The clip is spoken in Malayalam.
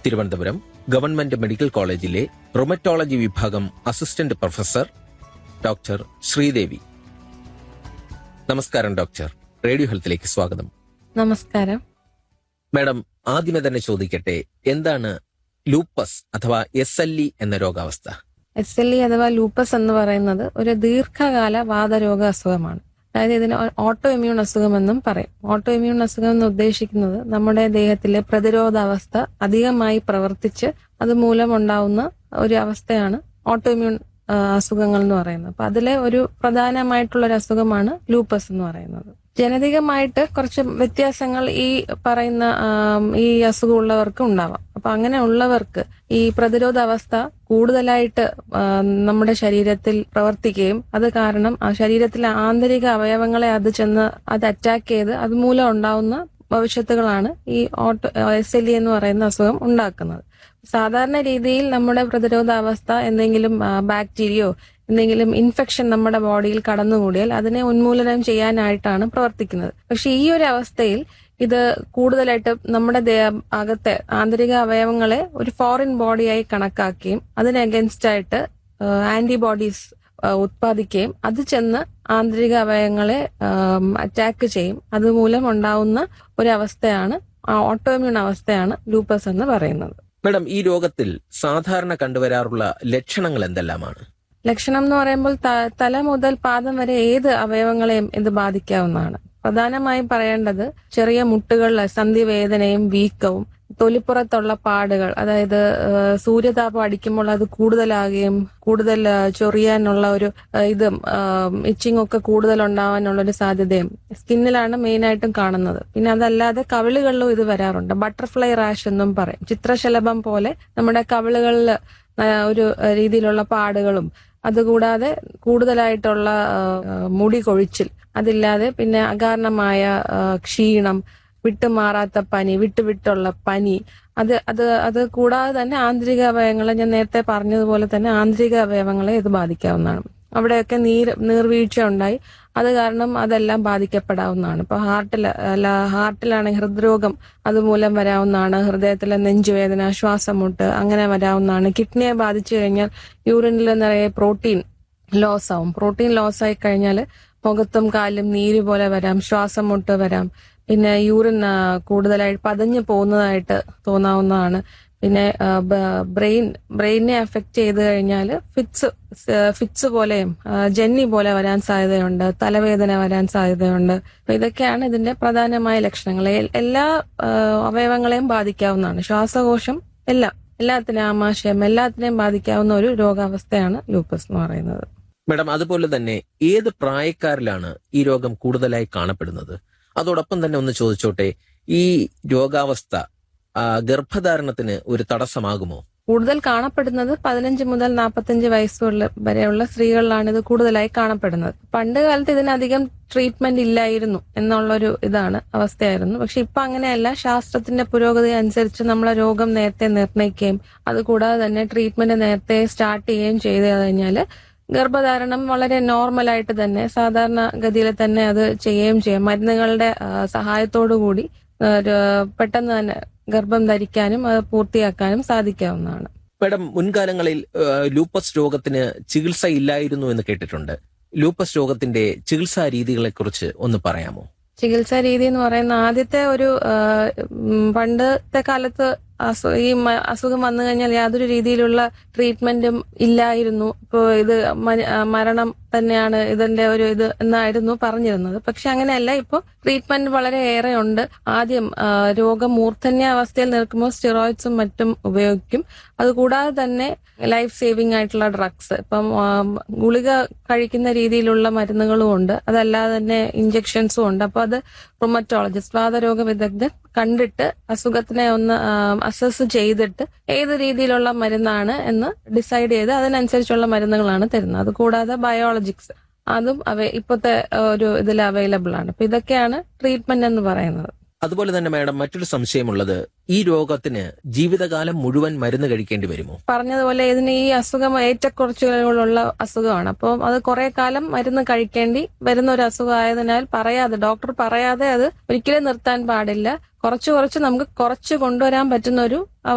തിരുവനന്തപുരം ഗവൺമെന്റ് മെഡിക്കൽ കോളേജിലെ റൊമറ്റോളജി വിഭാഗം അസിസ്റ്റന്റ് പ്രൊഫസർ ഡോക്ടർ ശ്രീദേവി നമസ്കാരം ഡോക്ടർ റേഡിയോ ഹെൽത്തിലേക്ക് സ്വാഗതം നമസ്കാരം മാഡം ആദ്യമേ തന്നെ ചോദിക്കട്ടെ എന്താണ് ലൂപ്പസ് അഥവാ എസ് എൽ ഇ എന്ന രോഗാവസ്ഥ എസ് എൽ ഇ അഥവാ ലൂപ്പസ് എന്ന് പറയുന്നത് ഒരു ദീർഘകാല വാതരോഗ അസുഖമാണ് അതായത് ഇതിന് ഓട്ടോ ഇമ്മ്യൂൺ അസുഖമെന്നും പറയും ഓട്ടോ ഇമ്മ്യൂൺ അസുഖം എന്ന് ഉദ്ദേശിക്കുന്നത് നമ്മുടെ ദേഹത്തിലെ പ്രതിരോധാവസ്ഥ അധികമായി പ്രവർത്തിച്ച് അതുമൂലം ഉണ്ടാവുന്ന ഒരു അവസ്ഥയാണ് ഓട്ടോ ഇമ്മ്യൂൺ ആ, അസുഖങ്ങൾ എന്ന് പറയുന്നത് അപ്പൊ അതിലെ ഒരു പ്രധാനമായിട്ടുള്ള ഒരു അസുഖമാണ് ലൂപ്പസ് എന്ന് പറയുന്നത് ജനതികമായിട്ട് കുറച്ച് വ്യത്യാസങ്ങൾ ഈ പറയുന്ന ആം, ഈ അസുഖമുള്ളവർക്ക് ഉണ്ടാവാം അപ്പൊ അങ്ങനെ ഉള്ളവർക്ക് ഈ പ്രതിരോധ അവസ്ഥ കൂടുതലായിട്ട് ആ, നമ്മുടെ ശരീരത്തിൽ പ്രവർത്തിക്കുകയും അത് കാരണം ആ ശരീരത്തിലെ ആന്തരിക അവയവങ്ങളെ അത് ചെന്ന് അത് അറ്റാക്ക് ചെയ്ത് അതുമൂലം ഉണ്ടാവുന്ന ഭവിഷ്യത്തുകളാണ് ഈ ഓട്ടോ എസ് എൽ ഇ എന്ന് പറയുന്ന അസുഖം ഉണ്ടാക്കുന്നത് സാധാരണ രീതിയിൽ നമ്മുടെ പ്രതിരോധാവസ്ഥ എന്തെങ്കിലും ആ, ബാക്ടീരിയയോ എന്തെങ്കിലും ഇൻഫെക്ഷൻ നമ്മുടെ ബോഡിയിൽ കടന്നുകൂടിയാൽ അതിനെ ഉന്മൂലനം ചെയ്യാനായിട്ടാണ് പ്രവർത്തിക്കുന്നത് പക്ഷെ ഈ ഒരു അവസ്ഥയിൽ ഇത് കൂടുതലായിട്ട് നമ്മുടെ ദേ- അകത്തെ ആന്തരിക അവയവങ്ങളെ ഒരു ഫോറിൻ ബോഡിയായി കണക്കാക്കുകയും അതിന് അഗൻസ്റ്റ് ആയിട്ട് ആന്റിബോഡീസ് ഉത്പാദിക്കുകയും അത് ചെന്ന് ആന്തരിക അവയവങ്ങളെ അറ്റാക്ക് ചെയ്യും അതുമൂലം ഉണ്ടാവുന്ന ഒരു അവസ്ഥയാണ് ഓട്ടോമ്യൂൺ അവസ്ഥയാണ് ലൂപ്പസ് എന്ന് പറയുന്നത് മാഡം ഈ രോഗത്തിൽ സാധാരണ കണ്ടുവരാറുള്ള ലക്ഷണങ്ങൾ എന്തെല്ലാമാണ് ലക്ഷണം എന്ന് പറയുമ്പോൾ ത- തല മുതൽ പാദം വരെ ഏത് അവയവങ്ങളെയും ഇത് ബാധിക്കാവുന്നതാണ് പ്രധാനമായും പറയേണ്ടത് ചെറിയ മുട്ടുകളിലെ സന്ധിവേദനയും വീക്കവും തൊലിപ്പുറത്തുള്ള പാടുകൾ അതായത് ആ, സൂര്യതാപം അടിക്കുമ്പോൾ അത് കൂടുതലാകുകയും കൂടുതൽ ആ, ചൊറിയാനുള്ള ഒരു ആ, ഇതും ഇച്ചിങ് ഒക്കെ കൂടുതൽ ഉണ്ടാവാനുള്ള ഒരു സാധ്യതയും സ്കിന്നിലാണ് മെയിൻ ആയിട്ടും കാണുന്നത് പിന്നെ അതല്ലാതെ കവിളുകളിലും ഇത് വരാറുണ്ട് ബട്ടർഫ്ലൈ റാഷ് എന്നും പറയും ചിത്രശലഭം പോലെ നമ്മുടെ കവിളുകളിൽ ഒരു രീതിയിലുള്ള പാടുകളും അതുകൂടാതെ കൂടുതലായിട്ടുള്ള ആ, ആ, മുടി കൊഴിച്ചിൽ അതില്ലാതെ പിന്നെ അകാരണമായ ആ, ക്ഷീണം വിട്ടുമാറാത്ത പനി വിട്ടുവിട്ടുള്ള പനി അത് അത് അത് കൂടാതെ തന്നെ ആന്തരിക അവയവങ്ങളെ ഞാൻ നേരത്തെ പറഞ്ഞതുപോലെ തന്നെ ആന്തരിക അവയവങ്ങളെ ഇത് ബാധിക്കാവുന്നതാണ് അവിടെയൊക്കെ നീർ നീർവീഴ്ച ഉണ്ടായി അത് കാരണം അതെല്ലാം ബാധിക്കപ്പെടാവുന്നതാണ് ഇപ്പൊ ഹാർട്ടിൽ അല്ല ഹാർട്ടിലാണെങ്കിൽ ഹൃദ്രോഗം അതുമൂലം വരാവുന്നതാണ് ഹൃദയത്തിലെ നെഞ്ചുവേദന ശ്വാസമുട്ട് അങ്ങനെ വരാവുന്നതാണ് കിഡ്നിയെ ബാധിച്ചു കഴിഞ്ഞാൽ യൂറിനിൽ നിറയെ പ്രോട്ടീൻ ലോസ് ആവും പ്രോട്ടീൻ ലോസ് ആയി കഴിഞ്ഞാൽ മുഖത്തും കാലും നീര് പോലെ വരാം ശ്വാസം മുട്ട് വരാം പിന്നെ യൂറിൻ ആ, കൂടുതലായി പതഞ്ഞു പോകുന്നതായിട്ട് തോന്നാവുന്നതാണ് പിന്നെ ബ്രെയിൻ ബ്രെയിനെ എഫക്ട് ചെയ്ത് കഴിഞ്ഞാൽ ഫിറ്റ്സ് ഫിറ്റ്സ് പോലെയും ആ, ജന്നി പോലെ വരാൻ സാധ്യതയുണ്ട് തലവേദന വരാൻ സാധ്യതയുണ്ട് അപ്പൊ ഇതൊക്കെയാണ് ഇതിന്റെ പ്രധാനമായ ലക്ഷണങ്ങൾ എ- എല്ലാ ആ, അവയവങ്ങളെയും ബാധിക്കാവുന്നതാണ് ശ്വാസകോശം എല്ലാം എല്ലാത്തിനും ആമാശയം എല്ലാത്തിനെയും ബാധിക്കാവുന്ന ഒരു രോഗാവസ്ഥയാണ് ലൂപ്പസ് എന്ന് പറയുന്നത് മാഡം അതുപോലെ തന്നെ ഏത് പ്രായക്കാരിലാണ് ഈ രോഗം കൂടുതലായി കാണപ്പെടുന്നത് അതോടൊപ്പം തന്നെ ഒന്ന് ചോദിച്ചോട്ടെ ഈ രോഗാവസ്ഥ ആ, ഗർഭധാരണത്തിന് ഒരു തടസ്സമാകുമോ കൂടുതൽ കാണപ്പെടുന്നത് പതിനഞ്ച് മുതൽ നാൽപ്പത്തഞ്ച് വയസ്സുള്ള വരെയുള്ള സ്ത്രീകളിലാണ് ഇത് കൂടുതലായി കാണപ്പെടുന്നത് പണ്ട് കാലത്ത് ഇതിനധികം ട്രീറ്റ്മെന്റ് ഇല്ലായിരുന്നു എന്നുള്ളൊരു ഇതാണ് അവസ്ഥയായിരുന്നു പക്ഷെ ഇപ്പൊ അങ്ങനെയല്ല ശാസ്ത്രത്തിന്റെ പുരോഗതി അനുസരിച്ച് നമ്മളെ രോഗം നേരത്തെ നിർണ്ണയിക്കുകയും അതുകൂടാതെ തന്നെ ട്രീറ്റ്മെന്റ് നേരത്തെ സ്റ്റാർട്ട് ചെയ്യുകയും ചെയ്തു കഴിഞ്ഞാൽ ഗർഭധാരണം വളരെ നോർമലായിട്ട് തന്നെ സാധാരണ ഗതിയിൽ തന്നെ അത് ചെയ്യുകയും ചെയ്യാം മരുന്നുകളുടെ ആ, സഹായത്തോടു കൂടി ആ, ര- പെട്ടെന്ന് തന്നെ ഗർഭം ധരിക്കാനും അത് പൂർത്തിയാക്കാനും സാധിക്കാവുന്നതാണ് മാഡം മുൻകാലങ്ങളിൽ ആ, ലൂപ്പസ് രോഗത്തിന് ചികിത്സ ഇല്ലായിരുന്നു എന്ന് കേട്ടിട്ടുണ്ട് ലൂപ്പസ് രോഗത്തിന്റെ ചികിത്സാ രീതികളെ കുറിച്ച് ഒന്ന് പറയാമോ ചികിത്സാ രീതി എന്ന് പറയുന്ന ആദ്യത്തെ ഒരു ആ, ഉം, പണ്ടത്തെ കാലത്ത് അസു ഈ മ- അസുഖം വന്നു കഴിഞ്ഞാൽ യാതൊരു രീതിയിലുള്ള ട്രീറ്റ്മെന്റും ഇല്ലായിരുന്നു ഇപ്പോൾ ഇത് മ- ആ, മരണം തന്നെയാണ് ഇതിന്റെ ഒരു ഇത് എന്നായിരുന്നു പറഞ്ഞിരുന്നത് പക്ഷെ അങ്ങനെയല്ല ഇപ്പോൾ ട്രീറ്റ്മെന്റ് വളരെ ഏറെ ഉണ്ട് ആദ്യം ആ, രോഗം മൂർധന്യ അവസ്ഥയിൽ നിൽക്കുമ്പോൾ സ്റ്റിറോയിഡ്സും മറ്റും ഉപയോഗിക്കും അതുകൂടാതെ തന്നെ ലൈഫ് സേവിംഗ് ആയിട്ടുള്ള ഡ്രഗ്സ് ഇപ്പം ആ, ഗുളിക കഴിക്കുന്ന രീതിയിലുള്ള മരുന്നുകളും ഉണ്ട് അതല്ലാതെ തന്നെ ഇഞ്ചക്ഷൻസും ഉണ്ട് അപ്പൊ അത് റൊമറ്റോളജിസ്റ്റ് വാതരോഗ വിദഗ്ധൻ കണ്ടിട്ട് അസുഖത്തിനെ ഒന്ന് അസസ് ചെയ്തിട്ട് ഏത് രീതിയിലുള്ള മരുന്നാണ് എന്ന് ഡിസൈഡ് ചെയ്ത് അതിനനുസരിച്ചുള്ള മരുന്നുകളാണ് തരുന്നത് അതുകൂടാതെ ബയോളജിക്സ് അതും അവ ഇപ്പോഴത്തെ ഒരു ഇതിൽ അവൈലബിൾ ആണ് അപ്പൊ ഇതൊക്കെയാണ് ട്രീറ്റ്മെന്റ് എന്ന് പറയുന്നത് അതുപോലെ തന്നെ മാഡം മറ്റൊരു സംശയമുള്ളത് ഈ രോഗത്തിന് ജീവിതകാലം മുഴുവൻ മരുന്ന് കഴിക്കേണ്ടി വരുമോ പറഞ്ഞതുപോലെ ഇതിന് ഈ അസുഖം ഏറ്റക്കുറച്ചുകളുള്ള അസുഖമാണ് അപ്പോൾ അത് കുറെ കാലം മരുന്ന് കഴിക്കേണ്ടി വരുന്ന ഒരു അസുഖമായതിനാൽ പറയാതെ ഡോക്ടർ പറയാതെ അത് ഒരിക്കലും നിർത്താൻ പാടില്ല കുറച്ച് കുറച്ച് നമുക്ക് കുറച്ച് കൊണ്ടുവരാൻ പറ്റുന്ന ഒരു